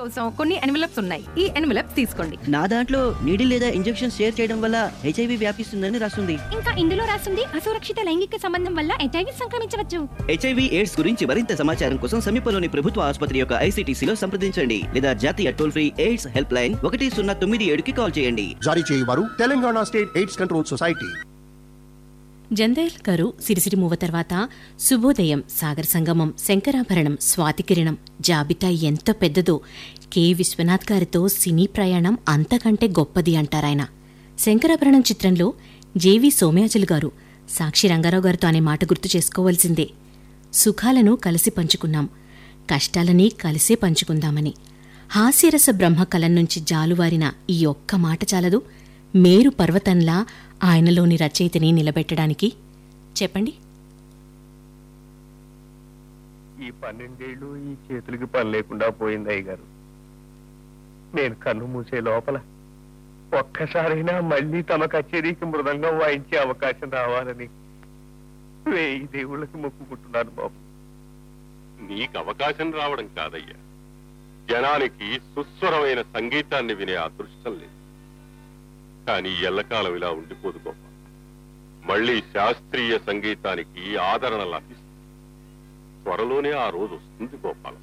కోసం కొన్ని ఎన్వలప్స్ ఉన్నాయి ఈ ఎన్వలప్స్ తీసుకోండి నా దాంట్లో నీడి లేదా ఇంజెక్షన్ షేర్ చేయడం వల్ల హెచ్ఐవి వ్యాపిస్తుందని రాస్తుంది ఇంకా ఇందులో రాస్తుంది అసురక్షిత లైంగిక సంబంధం వల్ల హెచ్ఐవి సంక్రమించవచ్చు హెచ్ఐవి ఎయిడ్స్ గురించి మరింత సమాచారం కోసం సమీపంలోని ప్రభుత్వ ఆసుపత్రి యొక్క ఐసీటీసీలో సంప్రదించండి లేదా జాతీయ toll free AIDS help line ఒకటి సున్నా తొమ్మిది ఏడుకి కాల్ చేయండి జారీ చేయవారు Telangana state AIDS control society జందయల్ గారు సిరిసిరి మూవ తర్వాత శుభోదయం సాగర సంగమం శంకరాభరణం స్వాతికిరణం జాబితా ఎంత పెద్దదో కె విశ్వనాథ్ గారితో సినీ ప్రయాణం అంతకంటే గొప్పది అంటారాయన శంకరాభరణం చిత్రంలో జేవి సోమయాజులు గారు సాక్షి రంగారావు గారితో అనే మాట గుర్తు చేసుకోవాల్సిందే సుఖాలను కలిసి పంచుకున్నాం కష్టాలని కలిసే పంచుకుందామని హాస్యరస బ్రహ్మ కలం నుంచి జాలువారిన ఈ ఒక్క మాట చాలదు మేరు పర్వతంలా ఆయనలోని రచయితని నిలబెట్టడానికి చెప్పండి ఈ పన్నెండేళ్లు ఈ చేతులకి పని లేకుండా పోయింది అయ్య గారు నేను కన్ను మూసే లోపల ఒక్కసారైనా మళ్ళీ తమ కచేరీకి మృదంగం వాయించే అవకాశం రావాలని వేయి దేవుళ్ళకి మొక్కుకుంటున్నాను బాబు నీకు అవకాశం రావడం కాదయ్యా జనానికి సుస్వరమైన సంగీతాన్ని వినే అదృష్టం లేదు కానీ ఎల్లకాలం ఇలా ఉండిపోదు గొప్ప మళ్ళీ శాస్త్రీయ సంగీతానికి ఆదరణ లభిస్తుంది త్వరలోనే ఆ రోజు వస్తుంది గోపాలం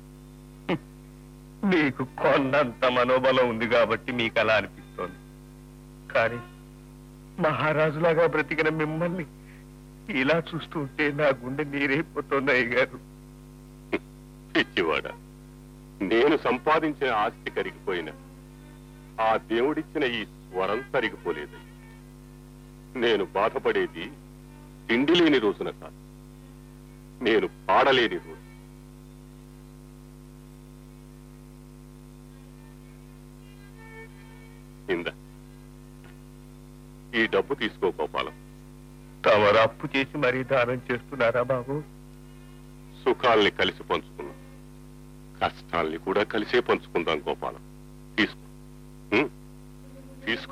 మీకు కొన్నంత మనోబలం ఉంది కాబట్టి మీకు అలా అనిపిస్తోంది కానీ మహారాజులాగా బ్రతికిన మిమ్మల్ని ఇలా చూస్తుంటే నా గుండె నీరైపోతుంది అయ్య గారు పిచ్చివాడ నేను సంపాదించిన ఆస్తి కరిగిపోయిన ఆ దేవుడిచ్చిన ఈ స్వరం తరిగిపోలేదు నేను బాధపడేది తిండి లేని రోజున కాదు నేను పాడలేని రోజు ఇంద ఈ డబ్బు తీసుకో గోపాలం తమరు అప్పు చేసి మరీ దానం చేస్తున్నారా బాబు సుఖాల్ని కలిసి పంచుకున్నాం కష్టాల్ని కూడా కలిసే పంచుకుందాం గోపాలం తీసుకో ఉం? తీసుకో